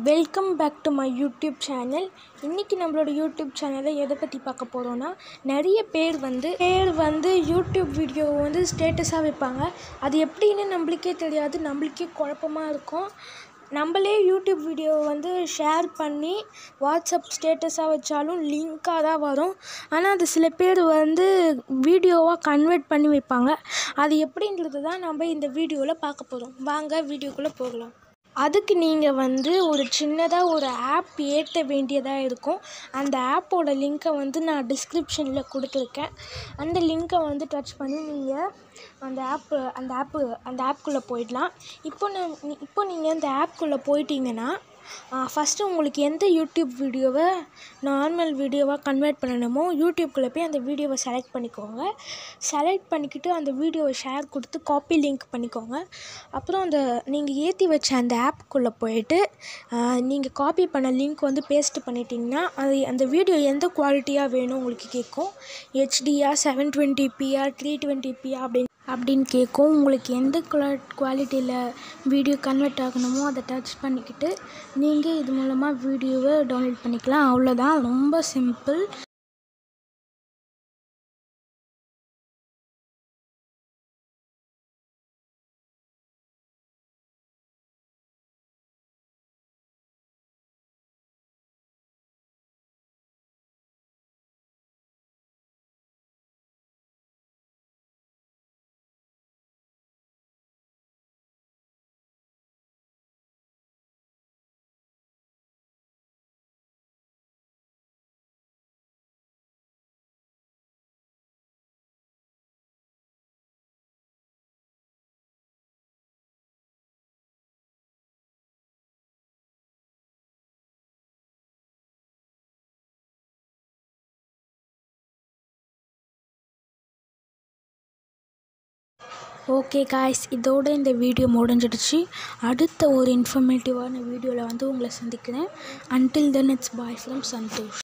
welcome back to my YouTube channel இன்றைக்கி நம்மளோட YouTube சேனலில் எதை பற்றி பார்க்க போகிறோன்னா நிறைய பேர் வந்து பேர் வந்து யூடியூப் வீடியோ வந்து ஸ்டேட்டஸாக வைப்பாங்க அது எப்படின்னு நம்மளுக்கே தெரியாது நம்மளுக்கே குழப்பமாக இருக்கும் நம்மளே யூடியூப் வீடியோ வந்து ஷேர் பண்ணி வாட்ஸ்அப் ஸ்டேட்டஸாக வச்சாலும் லிங்க்காக தான் வரும் ஆனால் அது சில பேர் வந்து வீடியோவாக கன்வெர்ட் பண்ணி வைப்பாங்க அது எப்படின்றது தான் நம்ம இந்த வீடியோவில் பார்க்க போகிறோம் வாங்க வீடியோக்குள்ளே போகலாம் அதுக்கு நீங்கள் வந்து ஒரு சின்னதாக ஒரு ஆப் ஏற்ற வேண்டியதாக இருக்கும் அந்த ஆப்போட லிங்க்கை வந்து நான் டிஸ்கிரிப்ஷனில் கொடுத்துருக்கேன் அந்த லிங்க்கை வந்து டச் பண்ணி நீங்கள் அந்த ஆப்பு அந்த ஆப்பு அந்த ஆப்குள்ளே போயிடலாம் இப்போ நான் இப்போ நீங்கள் அந்த ஆப்குள்ளே போயிட்டீங்கன்னா ஃபஸ்ட்டு உங்களுக்கு எந்த யூடியூப் வீடியோவை நார்மல் வீடியோவாக கன்வெர்ட் பண்ணணுமோ யூடியூப்குள்ளே போய் அந்த வீடியோவை செலக்ட் பண்ணிக்கோங்க செலக்ட் பண்ணிக்கிட்டு அந்த வீடியோவை ஷேர் கொடுத்து காப்பி லிங்க் பண்ணிக்கோங்க அப்புறம் அந்த நீங்கள் ஏற்றி வச்ச அந்த ஆப்புக்குள்ளே போயிட்டு நீங்கள் காப்பி பண்ண லிங்க் வந்து பேஸ்ட் பண்ணிட்டீங்கன்னா அது அந்த வீடியோ எந்த குவாலிட்டியாக வேணும் உங்களுக்கு கேட்கும் ஹெச்டியா seven twenty p three twenty p அப்படின்னு அப்படின்னு கேட்கும் உங்களுக்கு எந்த குவா குவாலிட்டியில் வீடியோ கன்வெர்ட் ஆகணுமோ அதை டச் பண்ணிக்கிட்டு நீங்கள் இது மூலமாக வீடியோவை டவுன்லோட் பண்ணிக்கலாம் அவ்வளோதான் ரொம்ப சிம்பிள் ஓகே காய்ஸ் இதோட இந்த வீடியோ முடிஞ்சிடுச்சு அடுத்த ஒரு இன்ஃபர்மேட்டிவான வீடியோவில் வந்து உங்களை சந்திக்கிறேன் until then it's bye from Santhosh